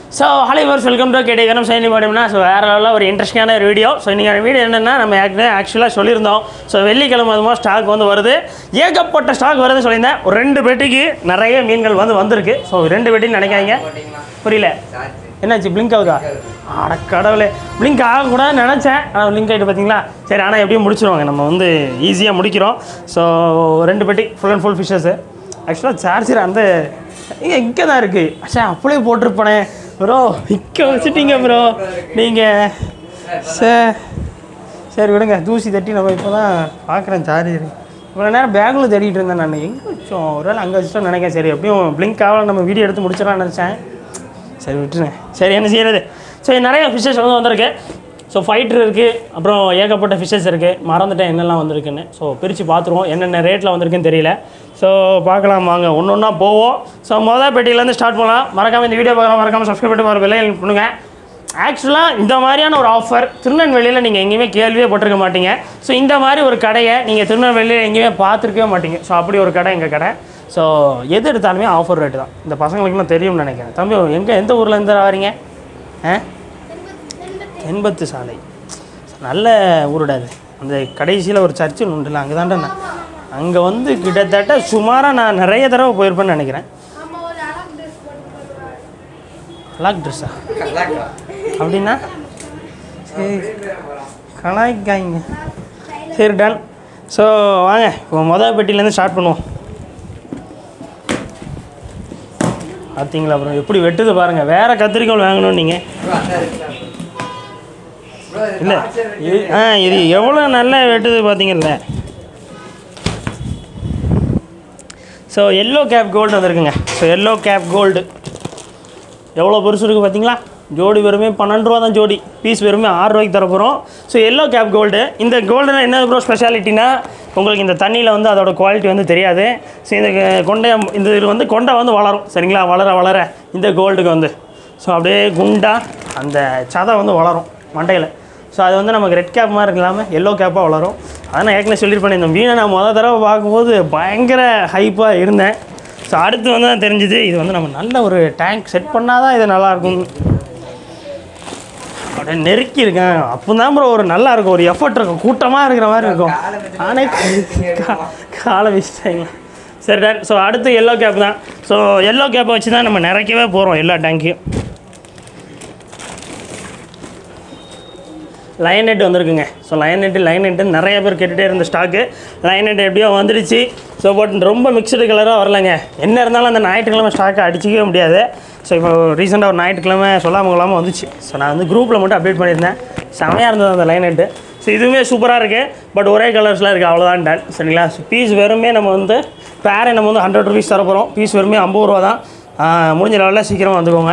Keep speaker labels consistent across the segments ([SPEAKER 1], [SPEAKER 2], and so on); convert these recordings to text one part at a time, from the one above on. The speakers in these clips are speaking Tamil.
[SPEAKER 1] ஸோ ஹலோ வர்ஸ் வெல்கம் டு கேட்டே கரம் சைனி பாடிம்னா ஸோ வேறு லெவலில் ஒரு இன்ட்ரெஸ்டிங்கான ஒரு வீடியோ ஸோ இன்றைக்கி வீடியோ என்னென்னா நம்ம ஏற்கனவே ஆக்சுவலாக சொல்லியிருந்தோம் ஸோ வெள்ளிக்கிழமை அதுமாக ஸ்டாக் வந்து வருது ஏகப்பட்ட ஸ்டாக் வருதுன்னு சொல்லியிருந்தேன் ஒரு ரெண்டு பெட்டிக்கு நிறைய மீன்கள் வந்து வந்திருக்கு ஸோ ரெண்டு பெட்டின்னு நினைக்காதீங்க புரியல என்னாச்சு பிளிங்க் ஆகுதா அட கடவுளே பிளிங்க் ஆகக்கூடாதுன்னு நினச்சேன் ஆனால் பிளிங்க் ஆகிட்டு பார்த்தீங்களா சரி ஆனால் எப்படியும் முடிச்சிருவாங்க நம்ம வந்து ஈஸியாக முடிக்கிறோம் ஸோ ரெண்டு பெட்டி ஃபுல் அண்ட் ஃபுல் ஃபிஷ்ஷஸ்ஸு ஆக்சுவலாக சார்ஜர் அந்த இங்கே இங்கே தான் இருக்குது அச்சா அப்படியே போட்டிருப்பனே ப்ரோ இங்கே வச்சுட்டீங்க ப்ரோ நீங்கள் சார் சரி விடுங்க தூசி தட்டி நம்ம இப்போ தான் பார்க்குறேன் சார்ஜர் இவ்வளோ நேரம் பேக்கில் தேடிட்டு இருந்தேன் நான் எங்கே வச்சோம் ஒரு வேளை அங்கே வச்சுட்டோம் நினைக்கிறேன் சரி எப்படியும் பிளிங்க் ஆகல நம்ம வீடியோ எடுத்து முடிச்சிடலாம்னு நினச்சேன் சரி விட்டுருங்க சரி என்ன செய்யறது சரி நிறைய ஃபிஷ்ஷஸ் வந்து வந்திருக்கு ஸோ ஃபைட்ரு இருக்குது அப்புறம் ஏகப்பட்ட ஃபிஷ்ஷஸ் இருக்குது மறந்துட்டேன் என்னெல்லாம் வந்திருக்குன்னு ஸோ பிரித்து பார்த்துருவோம் என்னென்ன ரேட்டில் வந்திருக்குன்னு தெரியல ஸோ பார்க்கலாம் வாங்க ஒன்று ஒன்றா போவோம் ஸோ மொதல் பெட்டியிலேருந்து ஸ்டார்ட் பண்ணலாம் மறக்காமல் இந்த வீடியோ பார்க்கலாம் மறக்காமல் சப்ஸ்கிரைப் பண்ணி பாருங்க விலை பண்ணுங்க ஆக்சுவலாக இந்த மாதிரியான ஒரு ஆஃபர் திருநெல்வேலியில் நீங்கள் எங்கேயுமே கேள்வியே பட்டிருக்க மாட்டீங்க ஸோ இந்த மாதிரி ஒரு கடையை நீங்கள் திருநெல்வேலியில் எங்கேயுமே பார்த்துருக்கவே மாட்டீங்க ஸோ அப்படி ஒரு கடை எங்கள் கடை ஸோ எது எடுத்தாலுமே ஆஃபர் ரேட்டு தான் இந்த பசங்களுக்குலாம் தெரியும்னு நினைக்கிறேன் தம்பி எங்கே எந்த ஊரில் இருந்து வரீங்க ஆ எண்பத்து சாலை நல்ல ஊருடா அது அந்த கடைசியில் ஒரு சர்ச்சு உண்டுல அங்கே தான்டா நான் அங்கே வந்து கிட்டத்தட்ட சுமாராக நான் நிறைய தடவை போயிருப்பேன்னு நினைக்கிறேன் அலாக் ட்ரெஸ்ஸா அப்படின்னா சரி கலாய்க்காய்ங்க சரி டன் ஸோ வாங்க இப்போ மொதல் பெட்டிலேருந்து ஸ்டார்ட் பண்ணுவோம் பார்த்தீங்களா அப்புறம் எப்படி வெட்டுது பாருங்கள் வேறு கத்திரிக்கோள் வாங்கணும் நீங்கள் இல்லை இது ஆ இது எவ்வளோ நல்லா வெட்டுது பார்த்தீங்கல்ல ஸோ எல்லோ கேப் கோல்டு வந்திருக்குங்க ஸோ எல்லோ கேப் கோல்டு எவ்வளோ பெருசு இருக்குது பார்த்தீங்களா ஜோடி வெறுமே பன்னெண்டு ரூபா தான் ஜோடி பீஸ் வெறுமே ஆறு ரூபாய்க்கு தர போகிறோம் ஸோ எல்லோ கேப் கோல்டு இந்த கோல்டுனா என்ன ப்ரோ ஸ்பெஷாலிட்டினா உங்களுக்கு இந்த தண்ணியில் வந்து அதோட குவாலிட்டி வந்து தெரியாது ஸோ இந்த கொண்டை இந்த இது வந்து கொண்டை வந்து வளரும் சரிங்களா வளர வளர இந்த கோல்டுக்கு வந்து ஸோ அப்படியே குண்டாக அந்த சதை வந்து வளரும் மண்டையில் ஸோ அது வந்து நமக்கு ரெட் கேப் மாதிரி இல்லாமல் எல்லோ கேப்பாக வளரும் அதான் நான் ஏற்கனவே சொல்லியிருப்பேன் இந்த மீனை நான் முத தடவை பார்க்கும்போது பயங்கர ஹைப்பாக இருந்தேன் ஸோ அடுத்து வந்து தான் தெரிஞ்சுது இது வந்து நம்ம நல்ல ஒரு டேங்க் செட் பண்ணால் தான் இது நல்லாயிருக்கும் அப்படியே நெருக்கி இருக்கேன் அப்போ தான் ப்ரோ ஒரு நல்லா இருக்கும் ஒரு எஃபர்ட் இருக்கும் கூட்டமாக இருக்கிற மாதிரி இருக்கும் ஆனே கா- காலை வீசிட்டாங்க சரி டன் ஸோ அடுத்து எல்லோ கேப் தான் ஸோ எல்லோ கேப்பை வச்சு தான் நம்ம நிறைக்கவே போகிறோம் எல்லா டேங்க்கையும் லைன் நெட் வந்திருக்குங்க so line net line net நிறைய பேர் கேட்டுகிட்டே இருந்த ஸ்டாக்கு லைன் நெட் எப்படியோ வந்துடுச்சு ஸோ பட் ரொம்ப மிக்சடு கலராக வரலங்க என்ன இருந்தாலும் அந்த ஞாயிற்றுக்கிழமை ஸ்டாக்கை அடிச்சிக்கவே முடியாது ஸோ இப்போ ரீசெண்டாக ஒரு ஞாயிற்றுக்கிழமை சொல்லாமல் கொள்ளாமல் வந்துச்சு ஸோ நான் வந்து குரூப்பில் மட்டும் அப்டேட் பண்ணியிருந்தேன் செமையாக இருந்தது அந்த லைன் நெட்டு ஸோ இதுவுமே சூப்பராக இருக்குது பட் ஒரே கலர்ஸில் இருக்குது அவ்வளோதான் டன் சரிங்களா ஸோ பீஸ் வெறுமே நம்ம வந்து பேரை நம்ம வந்து ஹண்ட்ரட் ருபீஸ் தர போகிறோம் பீஸ் வெறுமே ஐம்பது ரூபா தான் ஆ, முடிஞ்ச லெவலில் சீக்கிரமாக வந்துக்கோங்க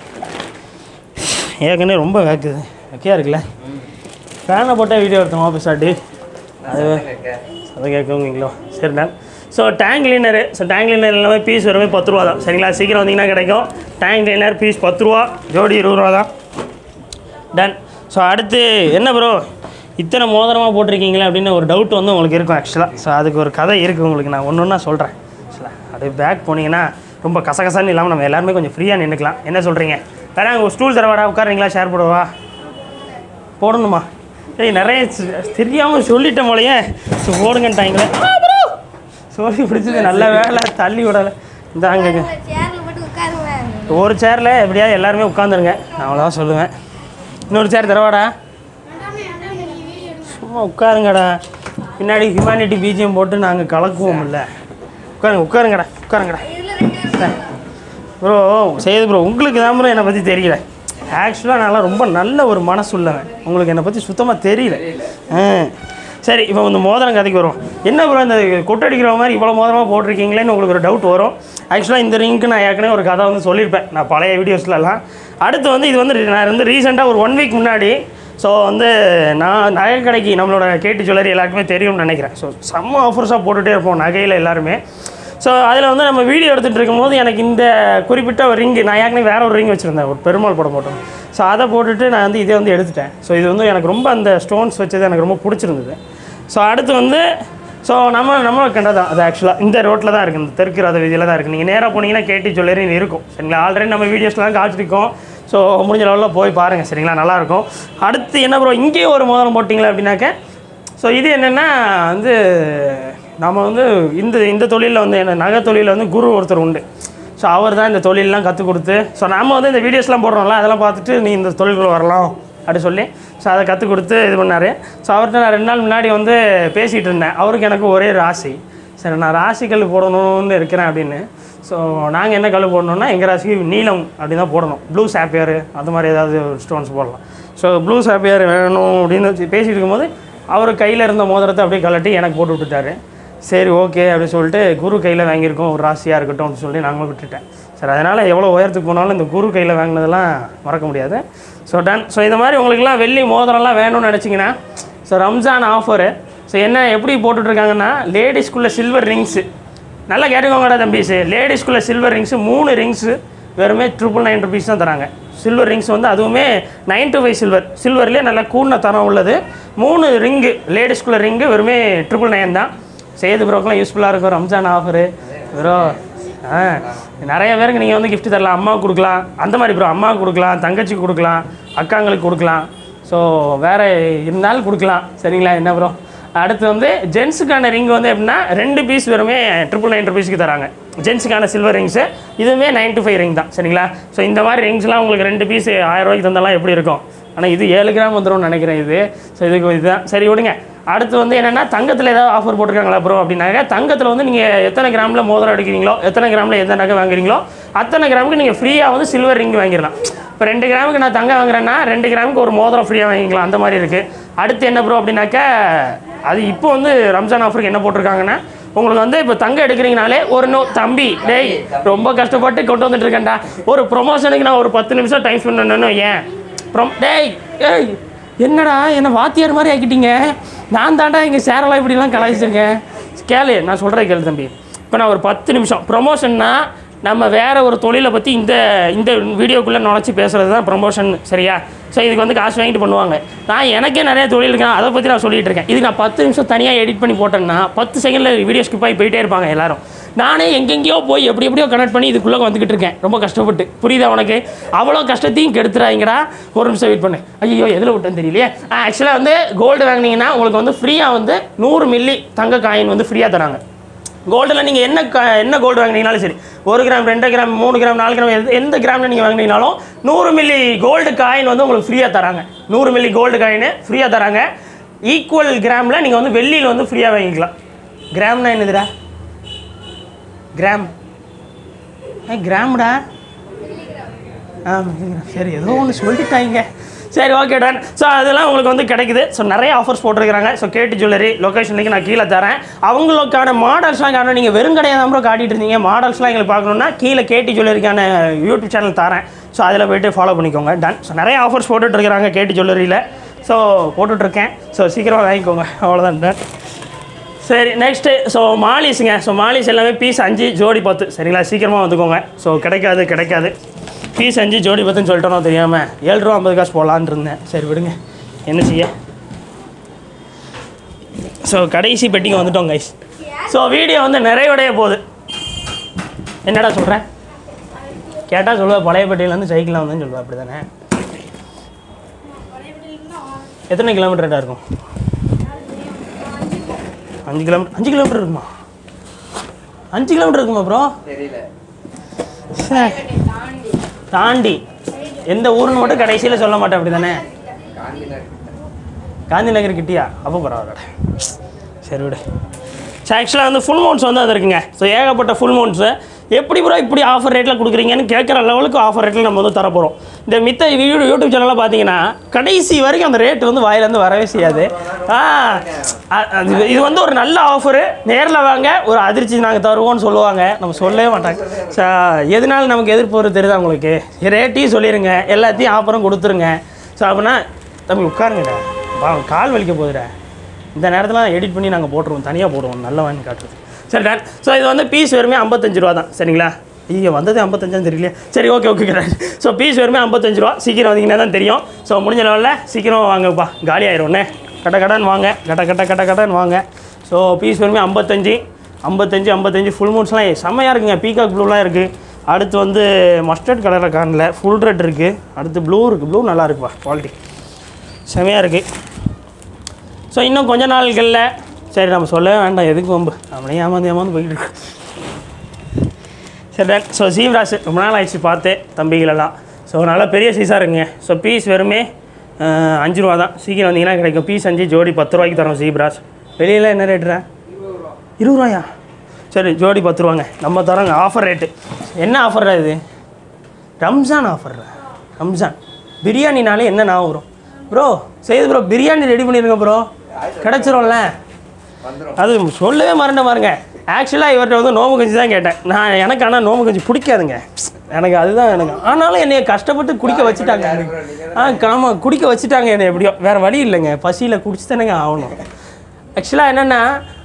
[SPEAKER 1] ஏற்கனவே ரொம்ப வேக்குது வெக்கையாக இருக்குல்ல ஃபேனை போட்டால் வீடியோ எடுத்தோமா பேசாட்டி அது அதை கேட்குவீங்களோ சரி done so tank cleaner so tank cleaner எல்லாமே பீஸ் வெறுமே பத்து ரூபா தான் சரிங்களா சீக்கிரம் வந்தீங்கன்னா கிடைக்கும் டேங்க் கிளீனர் பீஸ் பத்து ரூபா ஜோடி இருபது ரூபா தான் டன் ஸோ அடுத்து என்ன ப்ரோ இத்தனை மோதிரமாக போட்டிருக்கீங்களே அப்படின்னு ஒரு டவுட் வந்து உங்களுக்கு இருக்கும் ஆக்சுவலாக ஸோ அதுக்கு ஒரு கதை இருக்குது உங்களுக்கு நான் ஒன்று ஒன்றா சொல்கிறேன் ஆக்சுவலாக அப்படியே பேக் போனீங்கன்னா ரொம்ப கசகசன்னு இல்லாமல் நம்ம எல்லாருமே கொஞ்சம் ஃப்ரீயாக நின்றுக்கலாம் என்ன சொல்கிறீங்க வேணா உங்கள் ஸ்டூல் தரவாடா உட்காருங்களா ஷேர் போடவா போடணுமா ஏய் நிறைய தெரியாமல் சொல்லிட்டேன் போலயே ஸோ போடுங்கன்ட்டாங்களே சொல்லி பிடிச்சது நல்ல வேலை தள்ளி விடலை இந்தாங்க
[SPEAKER 2] சேர்ல மட்டும் உட்காருங்க
[SPEAKER 1] ஒரு சேரில் எப்படியாவது எல்லாருமே உட்காந்துருங்க நான் அவ்வளோதான் சொல்லுவேன் இன்னொரு சேர் தரவாடா சும்மா உட்காருங்கடா பின்னாடி ஹியூமனிட்டி பிஜிஎம் போட்டு நாங்கள் கலக்குவோம்ல உட்காருங்க உட்காருங்கடா உட்காருங்கடா ப்ரோ செய்யுது ப்ரோ உங்களுக்கு தான் ப்ரோ என்னை பற்றி தெரியல ஆக்சுவலாக நான்லாம் ரொம்ப நல்ல ஒரு மனசு உள்ளவன் உங்களுக்கு என்னை பற்றி சுத்தமாக தெரியல ஆ சரி இப்போ இந்த மோதிரம் கதைக்கு வரும் என்ன ப்ரோ இந்த கொட்டடிக்கிற மாதிரி இவ்வளோ மோதிரமாக போட்டிருக்கீங்களேன்னு உங்களுக்கு ஒரு டவுட் வரும் ஆக்சுவலாக இந்த ரிங்க்கு நான் ஏற்கனவே ஒரு கதை வந்து சொல்லியிருப்பேன் நான் பழைய வீடியோஸ்லலாம் அடுத்து வந்து இது வந்து நான் வந்து ரீசெண்டாக ஒரு ஒன் வீக் முன்னாடி ஸோ வந்து நான் நகை கடைக்கு நம்மளோட கேட்டு ஜுவல்லரி எல்லாருக்குமே தெரியும்னு நினைக்கிறேன் ஸோ செம்ம ஆஃபர்ஸாக போட்டுகிட்டே இருப்போம் நகையில் எல்லாருமே ஸோ அதில் வந்து நம்ம வீடியோ எடுத்துகிட்டு இருக்கும்போது எனக்கு இந்த குறிப்பிட்ட ஒரு ரிங்கு நான் ஏற்கனவே வேற ஒரு ரிங் வச்சுருந்தேன் ஒரு பெருமாள் படம் போட்டோம் ஸோ அதை போட்டுட்டு நான் வந்து இதே வந்து எடுத்துட்டேன் ஸோ இது வந்து எனக்கு ரொம்ப அந்த ஸ்டோன்ஸ் வச்சது எனக்கு ரொம்ப பிடிச்சிருந்தது ஸோ அடுத்து வந்து ஸோ நம்ம நம்ம கண்டா தான் அது ஆக்சுவலாக இந்த ரோட்டில் தான் இருக்குது இந்த தெற்கு ரத வீதியில் தான் இருக்குது நீங்கள் நேராக போனீங்கன்னா கேட்டி ஜுவல்லரின்னு இருக்கும் சரிங்களா ஆல்ரெடி நம்ம வீடியோஸ்லாம் காட்டிருக்கோம் ஸோ முடிஞ்ச லெவலில் போய் பாருங்கள் சரிங்களா நல்லாயிருக்கும் அடுத்து என்ன ப்ரோ இங்கேயும் ஒரு மோதிரம் போட்டிங்களா அப்படின்னாக்க ஸோ இது என்னென்னா வந்து நம்ம வந்து இந்த இந்த தொழிலில் வந்து என்ன நகை தொழிலில் வந்து குரு ஒருத்தர் உண்டு ஸோ அவர் தான் இந்த தொழிலெலாம் கற்றுக் கொடுத்து ஸோ நம்ம வந்து இந்த வீடியோஸ்லாம் போடுறோம்ல அதெல்லாம் பார்த்துட்டு நீ இந்த தொழிலுக்குள்ள வரலாம் அப்படி சொல்லி ஸோ அதை கற்றுக் கொடுத்து இது பண்ணார் ஸோ அவர்கிட்ட நான் ரெண்டு நாள் முன்னாடி வந்து பேசிகிட்டு இருந்தேன் அவருக்கு எனக்கு ஒரே ராசி சரி நான் ராசிக்கல் போடணும்னு இருக்கிறேன் அப்படின்னு ஸோ நாங்கள் என்ன கல் போடணும்னா எங்கள் ராசிக்கு நீலம் அப்படி தான் போடணும் ப்ளூ சாப்பியர் அது மாதிரி ஏதாவது ஸ்டோன்ஸ் போடலாம் ஸோ ப்ளூ சாப்பியர் வேணும் அப்படின்னு வச்சு பேசிகிட்டு இருக்கும்போது அவர் கையில் இருந்த மோதிரத்தை அப்படியே கழட்டி எனக்கு போட்டு விட்டுட்டாரு சரி ஓகே அப்படின்னு சொல்லிட்டு குரு கையில் வாங்கியிருக்கோம் ஒரு ராசியாக இருக்கட்டும் அப்படின்னு சொல்லி நாங்களும் விட்டுட்டேன் சரி அதனால் எவ்வளோ உயரத்துக்கு போனாலும் இந்த குரு கையில் வாங்கினதெல்லாம் மறக்க முடியாது ஸோ டன் ஸோ இந்த மாதிரி உங்களுக்குலாம் வெள்ளி மோதிரம்லாம் வேணும்னு நினச்சிங்கன்னா ஸோ ரம்ஜான் ஆஃபரு ஸோ என்ன எப்படி போட்டுட்ருக்காங்கன்னா லேடிஸ்க்குள்ளே சில்வர் ரிங்ஸு நல்லா கேட்டுக்கோங்கடா தம்பிஸு லேடிஸ்க்குள்ளே சில்வர் ரிங்ஸு மூணு ரிங்ஸு வெறுமே ட்ரிபிள் நைன் ருபீஸ் தான் தராங்க சில்வர் ரிங்ஸ் வந்து அதுவுமே நைன் டு ஃபைவ் சில்வர் சில்வர்லேயே நல்லா கூடின தரம் உள்ளது மூணு ரிங்கு லேடிஸ்குள்ள ரிங்கு வெறுமே ட்ரிபிள் நைன் தான் சேது ப்ரோக்கெலாம் யூஸ்ஃபுல்லாக இருக்கும் ரம்ஜான் ஆஃபரு ப்ரோ ஆ நிறைய பேருக்கு நீங்கள் வந்து gift தரலாம் அம்மாவுக்கு கொடுக்கலாம் அந்த மாதிரி ப்ரோ அம்மாவுக்கு கொடுக்கலாம் தங்கச்சிக்கு கொடுக்கலாம் அக்காங்களுக்கு கொடுக்கலாம் ஸோ வேறு இருந்தாலும் கொடுக்கலாம் சரிங்களா என்ன ப்ரோ அடுத்து வந்து ஜென்ஸுக்கான ரிங் வந்து எப்படின்னா ரெண்டு பீஸ் வெறுமே ட்ரிபிள் நைன் ருபீஸ்க்கு தராங்க ஜென்ஸுக்கான சில்வர் ரிங்ஸு இதுவுமே நைன் டு ஃபைவ் ரிங் தான் சரிங்களா ஸோ இந்த மாதிரி ரிங்ஸ்லாம் உங்களுக்கு ரெண்டு பீஸ் ஆயிரம் ரூபாய்க்கு தந்தாலாம் எப்படி இருக்கும் ஆனால் இது ஏழு கிராம் வந்துரும்னு நினைக்கிறேன் இது ஸோ இதுக்கு இதுதான் சரி விடுங்க அடுத்து வந்து என்னென்னா தங்கத்தில் ஏதாவது ஆஃபர் போட்டிருக்காங்களா ப்ரோ அப்படின்னாக்க தங்கத்தில் வந்து நீங்கள் எத்தனை கிராமில் மோதிரம் எடுக்கிறீங்களோ எத்தனை கிராமில் எந்த நகை வாங்குறீங்களோ அத்தனை கிராமுக்கு நீங்கள் ஃப்ரீயாக வந்து சில்வர் ரிங் வாங்கிடலாம் இப்போ ரெண்டு கிராமுக்கு நான் தங்கம் வாங்குறேன்னா ரெண்டு கிராமுக்கு ஒரு மோதிரம் ஃப்ரீயாக வாங்கிக்கலாம் அந்த மாதிரி இருக்குது அடுத்து என்ன ப்ரோ அப்படின்னாக்க அது இப்போ வந்து ரம்ஜான் ஆஃபருக்கு என்ன போட்டிருக்காங்கன்னா உங்களுக்கு வந்து இப்போ தங்கம் எடுக்கிறீங்கனாலே ஒரு நோ தம்பி டேய் ரொம்ப கஷ்டப்பட்டு கொண்டு வந்துட்டு இருக்கேன்டா ஒரு ப்ரொமோஷனுக்கு நான் ஒரு பத்து நிமிஷம் டைம் ஸ்பெண்ட் பண்ணணும் ஏன் ப்ரொம் டேய் ஏய் என்னடா என்ன வாத்தியார் மாதிரி ஆக்கிட்டீங்க நான் தாண்டா எங்கள் சேரெல்லாம் இப்படிலாம் கலாய்ச்சிருக்கேன் கேளு நான் சொல்கிறேன் கேளு தம்பி இப்போ நான் ஒரு பத்து நிமிஷம் ப்ரொமோஷன்னா நம்ம வேற ஒரு தொழிலை பற்றி இந்த இந்த வீடியோக்குள்ளே நுழைச்சி பேசுகிறது தான் ப்ரொமோஷன் சரியா ஸோ இதுக்கு வந்து காசு வாங்கிட்டு பண்ணுவாங்க நான் எனக்கே நிறைய தொழில் இருக்கேன் அதை பற்றி நான் சொல்லிட்டு இருக்கேன் இது நான் பத்து நிமிஷம் தனியாக எடிட் பண்ணி போட்டேன்னா பத்து செகண்டில் வீடியோ ஸ்கிப் ஆகி போயிட்டே இருப்பாங்க எல்லாரும் நானே எங்கெங்கேயோ போய் எப்படி எப்படியோ கனெக்ட் பண்ணி இதுக்குள்ளே வந்துக்கிட்டு இருக்கேன் ரொம்ப கஷ்டப்பட்டு புரியுதா உனக்கு அவ்வளோ கஷ்டத்தையும் கெடுத்துறாங்கடா ஒரு நிமிஷம் வெயிட் பண்ணு ஐயோ எதில் விட்டேன்னு தெரியலையே ஆக்சுவலாக வந்து கோல்டு வாங்கினீங்கன்னா உங்களுக்கு வந்து ஃப்ரீயாக வந்து நூறு மில்லி தங்க காயின் வந்து ஃப்ரீயாக தராங்க கோல்டில் நீங்கள் என்ன க என்ன கோல்டு வாங்கினீங்கனாலும் சரி ஒரு கிராம் ரெண்டு கிராம் மூணு கிராம் நாலு கிராம் எந்த எந்த கிராமில் நீங்கள் வாங்கினீங்கனாலும் நூறு மில்லி கோல்டு காயின் வந்து உங்களுக்கு ஃப்ரீயாக தராங்க நூறு மில்லி கோல்டு காயின் ஃப்ரீயாக தராங்க ஈக்குவல் கிராமில் நீங்கள் வந்து வெள்ளியில் வந்து ஃப்ரீயாக வாங்கிக்கலாம் கிராம்னா என்னதுடா கிராம் ஏ கிராம்டா ஆ milligram. சரி ஏதோ ஒன்று சொல்லிட்டாங்க சரி ஓகே டன் ஸோ அதெல்லாம் உங்களுக்கு வந்து கிடைக்குது ஸோ நிறைய ஆஃபர்ஸ் போட்டிருக்கிறாங்க ஸோ கேட்டு ஜுவல்லரி லொக்கேஷனுக்கு நான் கீழே தரேன் அவங்களுக்கான மாடல்ஸ்லாம் காரணம் நீங்கள் வெறும் கடையாக தான் ப்ரோ காட்டிட்டு இருந்தீங்க மாடல்ஸ்லாம் எங்களுக்கு பார்க்கணுன்னா கீழே கேட்டி ஜுவல்லரிக்கான யூடியூப் சேனல் தரேன் ஸோ அதில் போயிட்டு ஃபாலோ பண்ணிக்கோங்க டன் ஸோ நிறைய ஆஃபர்ஸ் போட்டுட்ருக்கிறாங்க கேட்டி ஜுவல்லரியில் ஸோ போட்டுட்ருக்கேன் ஸோ சீக்கிரமாக வாங்கிக்கோங்க அவ்வளோதான் டன் சரி நெக்ஸ்ட்டு ஸோ மாலிஸுங்க ஸோ மாலிஸ் எல்லாமே பீஸ் அஞ்சு ஜோடி பத்து சரிங்களா சீக்கிரமாக வந்துக்கோங்க ஸோ கிடைக்காது கிடைக்காது பீஸ் அஞ்சு ஜோடி பத்துன்னு சொல்லிட்டோம் தெரியாமல் ஏழு ரூபா ஐம்பது காசு போடலான்னு இருந்தேன் சரி விடுங்க என்ன செய்ய ஸோ கடைசி பெட்டிங்க வந்துட்டோம் கைஸ் ஸோ வீடியோ வந்து நிறைவடைய போகுது என்னடா சொல்கிறேன் கேட்டால் சொல்லுவேன் பழைய பெட்டியிலேருந்து சைக்கிளில் வந்தேன்னு சொல்லுவேன் அப்படி தானே எத்தனை கிலோமீட்டர்டா இருக்கும் அஞ்சு கிலோமீட்டர் அஞ்சு கிலோமீட்டர் இருக்குமா அஞ்சு கிலோமீட்டர் இருக்குமா ப்ரோ
[SPEAKER 3] தெரியல
[SPEAKER 1] தாண்டி எந்த ஊருன்னு மட்டும் கடைசியில் சொல்ல மாட்டேன் அப்படி தானே
[SPEAKER 3] காந்திநகர்
[SPEAKER 1] காந்தி நகர் கிட்டியா அப்போ பரவாயில்ல சரி விடு ஸோ ஆக்சுவலாக வந்து ஃபுல் மவுண்ட்ஸ் வந்து அது இருக்குங்க ஸோ ஏகப்பட்ட ஃபுல் மவுண்ட்ஸு எப்படி ப்ரோ இப்படி ஆஃபர் ரேட்டில் கொடுக்குறீங்கன்னு கேட்குற லெவலுக்கு ஆஃபர் ரேட்டில் நம்ம வந்து தரப்போகிறோம் இந்த மித்த வீடியோ யூடியூப் சேனலில் பார்த்தீங்கன்னா கடைசி வரைக்கும் அந்த ரேட் வந்து வாயிலேருந்து வரவே செய்யாது ஆ அ- அது இது வந்து ஒரு நல்ல ஆஃபரு நேரில் வாங்க ஒரு அதிர்ச்சி நாங்கள் தருவோம்னு சொல்லுவாங்க நம்ம சொல்லவே மாட்டாங்க ஸோ எதனால நமக்கு எதிர்ப்பு வருது தெரியுதா உங்களுக்கு ரேட்டையும் சொல்லிடுங்க எல்லாத்தையும் ஆஃபரும் கொடுத்துருங்க ஸோ அப்படின்னா தம்பி உட்காருங்கடா வா கால் வலிக்க போகுதுடா இந்த நேரத்தில் எடிட் பண்ணி நாங்கள் போட்டுருவோம் தனியாக போடுவோம் நல்ல வாங்கி காட்டுறது சரி டன் ஸோ இது வந்து பீஸ் வெறுமே ஐம்பத்தஞ்சு ரூபா தான் சரிங்களா ஐயோ வந்தது ஐம்பத்தஞ்சான்னு தெரியலையே சரி ஓகே ஓகே ஸோ பீஸ் வெறுமே ஐம்பத்தஞ்சு ரூபா சீக்கிரம் வந்தீங்கன்னா தான் தெரியும் ஸோ முடிஞ்ச லெவலில் சீக்கிரம் வாங்கப்பா காலி ஆயிரும்ண்ணே கட்ட கடன் வாங்க கட்ட கட்ட கட்ட கடன் வாங்க ஸோ பீஸ் வெறுமே ஐம்பத்தஞ்சு ஐம்பத்தஞ்சு ஐம்பத்தஞ்சு ஃபுல் மூட்ஸ்லாம் செம்மையாக இருக்குங்க பீகாக் ப்ளூலாம் இருக்குது அடுத்து வந்து மஸ்டர்ட் கலரில் காணல ஃபுல் ரெட் இருக்குது அடுத்து ப்ளூ இருக்குது ப்ளூ நல்லா இருக்குப்பா குவாலிட்டி செமையாக இருக்குது ஸோ இன்னும் கொஞ்ச நாள்களில் சரி நம்ம சொல்லவே வேண்டாம் எதுக்கு வம்பு அப்படியே ஏமாந்து ஏமாந்து போய்கிட்டு இருக்கு சரி டன் ஸோ சீவராஜ் ரொம்ப நாள் ஆயிடுச்சு பார்த்தேன் தம்பிகளெல்லாம் ஸோ நல்லா பெரிய சைஸாக இருக்குங்க ஸோ பீஸ் வெறுமே அஹ், அஞ்சு ரூபா தான் சீக்கிரம் வந்தீங்கன்னா கிடைக்கும் பீஸ் அஞ்சு ஜோடி பத்து ரூபாய்க்கு தரோம் சீப்ராஸ் வெளியில் என்ன ரேட்டுறா இருபது ரூபாயா சரி ஜோடி பத்து ரூபாங்க நம்ம தரோங்க ஆஃபர் ரேட்டு என்ன ஆஃபர் இது ரம்ஜான் ஆஃபர் ரம்ஜான் பிரியாணினாலே என்ன நான் வரும் ப்ரோ செய்து ப்ரோ பிரியாணி ரெடி பண்ணிருங்க ப்ரோ கிடச்சிரும்ல அது சொல்லவே மறந்த பாருங்க ஆக்சுவலாக இவர்கிட்ட வந்து நோம்பு கஞ்சி தான் கேட்டேன் நான் எனக்கு ஆனால் நோம்பு கஞ்சி பிடிக்காதுங்க எனக்கு அதுதான் எனக்கு ஆனாலும் என்னைய கஷ்டப்பட்டு குடிக்க வச்சுட்டாங்க ஆ ஆமாம் குடிக்க வச்சுட்டாங்க என்னை எப்படியோ வேறு வழி இல்லைங்க பசியில் குடிச்சு தானேங்க ஆகணும் ஆக்சுவலாக என்னென்னா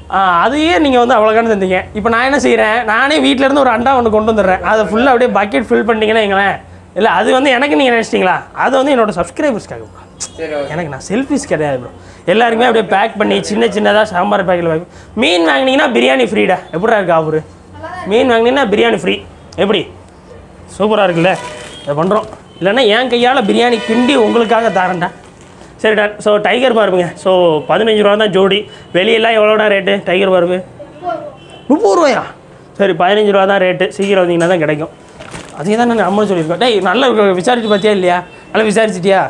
[SPEAKER 1] அதையே நீங்கள் வந்து அவ்வளோக்கான தந்தீங்க இப்போ நான் என்ன செய்கிறேன் நானே வீட்ல இருந்து ஒரு அண்டா ஒன்று கொண்டு வந்துடுறேன் அதை ஃபுல்லாக அப்படியே பக்கெட் ஃபில் பண்ணிட்டீங்கன்னா எங்களேன் இல்லை அது வந்து எனக்கு நீங்கள் நினச்சிட்டிங்களா அது வந்து என்னோட சப்ஸ்கிரைபர்ஸ்க்காக எனக்கு நான் செல்ஃபிஸ் கிடையாது ப்ரோ எல்லாருக்குமே அப்படியே பேக் பண்ணி சின்ன சின்னதாக சாம்பார் பேக்கில் பேக் மீன் வாங்கினீங்கன்னா பிரியாணி ஃப்ரீடா எப்படிடா இருக்கு ஆஃபரு மீன் வாங்கினீங்கன்னா பிரியாணி ஃப்ரீ எப்படி சூப்பராக இருக்குல்ல இதை பண்ணுறோம் இல்லைன்னா என் கையால் பிரியாணி கிண்டி உங்களுக்காக தரேன்டா சரி டன் ஸோ டைகர் பார்ப்புங்க ஸோ பதினஞ்சு ரூபா தான் ஜோடி வெளியெல்லாம் எவ்வளோடா ரேட்டு டைகர் பார்ப்பு முப்பது ரூபாயா சரி பதினஞ்சு ரூபா தான் ரேட்டு சீக்கிரம் வந்தீங்கன்னா தான் கிடைக்கும் அதே தான் நான் அம்மா சொல்லியிருக்கோம் டேய் நல்லா இருக்கு. விசாரிச்சு பார்த்தியா இல்லையா நல்லா விசாரிச்சிட்டியா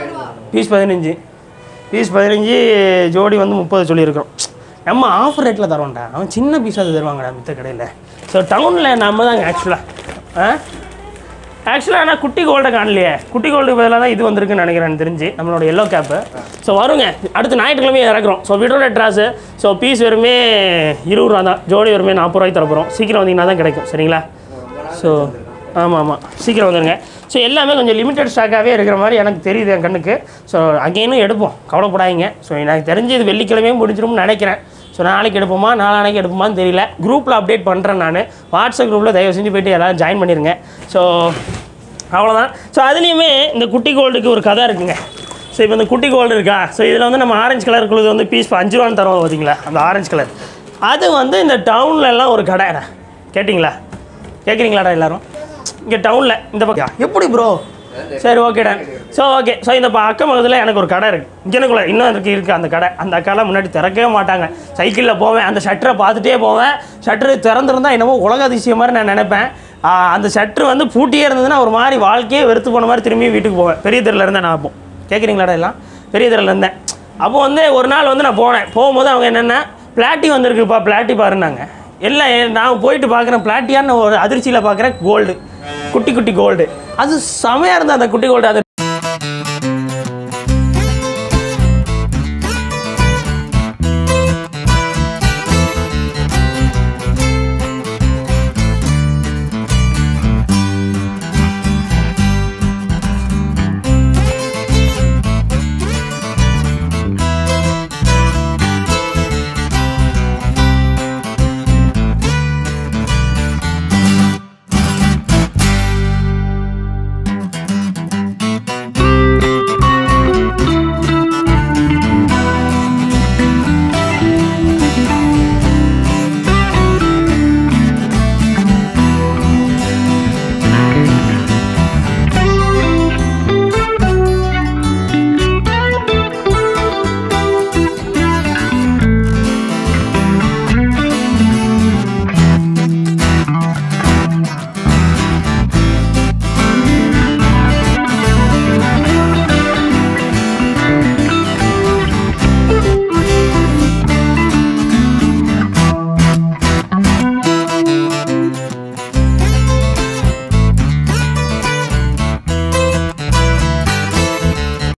[SPEAKER 1] பீஸ் பதினஞ்சு பீஸ் பதினஞ்சு ஜோடி வந்து முப்பது சொல்லியிருக்கிறோம் நம்ம ஆஃபர் ரேட்டில் தரோம்டா அவன் சின்ன பீஸாக தருவாங்கடா மித்த கடையில் ஸோ டவுனில் நம்ம தாங்க ஆக்சுவலாக ஆ ஆக்சுவலாக ஆனால் குட்டி கோல்டை காணலையே குட்டி கோல்டுக்கு பதிலாக தான் இது வந்திருக்குன்னு நினைக்கிறேன் எனக்கு தெரிஞ்சு நம்மளோட எல்லோ கேப்பு ஸோ வருங்க அடுத்து ஞாயிற்றுக்கிழமை இறக்குறோம் ஸோ விட்ரோட ட்ராஸு ஸோ பீஸ் வெறுமே இருபது ரூபா தான் ஜோடி வெறுமே நாற்பது ரூபாய்க்கு தரப்போகிறோம் சீக்கிரம் வந்தீங்கன்னா தான் கிடைக்கும் சரிங்களா ஸோ ஆமாம் ஆமாம் சீக்கிரம் வந்துடுங்க ஸோ எல்லாமே கொஞ்சம் லிமிட்டட் ஸ்டாக்காகவே இருக்கிற மாதிரி எனக்கு தெரியுது என் கண்ணுக்கு ஸோ அங்கேயும் எடுப்போம் கவலைப்படாதீங்க ஸோ எனக்கு தெரிஞ்சு இது வெள்ளிக்கிழமையும் முடிஞ்சிரும்னு நினைக்கிறேன் ஸோ நாளைக்கு எடுப்போமா நாளானைக்கு எடுப்போமான்னு தெரியல குரூப்பில் அப்டேட் பண்ணுறேன் நான் வாட்ஸ்அப் குரூப்பில் தயவு செஞ்சு போயிட்டு எல்லாரும் ஜாயின் பண்ணிடுங்க ஸோ அவ்வளோதான் ஸோ அதுலேயுமே இந்த குட்டி கோல்டுக்கு ஒரு கதை இருக்குங்க ஸோ இப்போ இந்த குட்டி கோல்டு இருக்கா ஸோ இதில் வந்து நம்ம ஆரஞ்சு கலர் குழுது வந்து பீஸ் இப்போ அஞ்சு ரூபான்னு தரோம் பார்த்தீங்களா அந்த ஆரஞ்சு கலர் அது வந்து இந்த டவுன்ல எல்லாம் ஒரு கடைடா கேட்டிங்களா கேட்குறீங்களாடா எல்லாரும் இங்கே டவுனில் இந்த பக்கம் எப்படி ப்ரோ சரி ஓகேடா ஸோ ஓகே ஸோ இந்த ப- அக்கம் பக்கத்தில் எனக்கு ஒரு கடை இருக்குது இங்கனக்குள்ள இன்னும் இருக்கு இருக்குது அந்த கடை அந்த அக்காலாம் முன்னாடி திறக்கவே மாட்டாங்க சைக்கிளில் போவேன் அந்த ஷட்டரை பார்த்துட்டே போவேன் ஷட்டரு திறந்துருந்தா என்னமோ உலக அதிசயம் மாதிரி நான் நினைப்பேன் ஆ, அந்த ஷட்ரு வந்து பூட்டியே இருந்ததுன்னா ஒரு மாதிரி வாழ்க்கையே வெறுத்து போன மாதிரி திரும்பி வீட்டுக்கு போவேன் பெரிய தெருல இருந்தேன் நான் அப்போ கேட்குறீங்களாடா எல்லாம் பெரிய தெருல இருந்தேன் அப்போ வந்து ஒரு நாள் வந்து நான் போனேன் போகும்போது அவங்க என்னென்ன பிளாட்டி வந்திருக்குப்பா பிளாட்டி பாருன்னாங்க எல்லாம் எ- நான் போயிட்டு பார்க்குறேன் பிளாட்டியான்னு ஒரு அதிர்ச்சியில் பார்க்குறேன் கோல்டு குட்டி குட்டி கோல்டு அது செமையாக இருந்தது அந்த குட்டி கோல்டு அது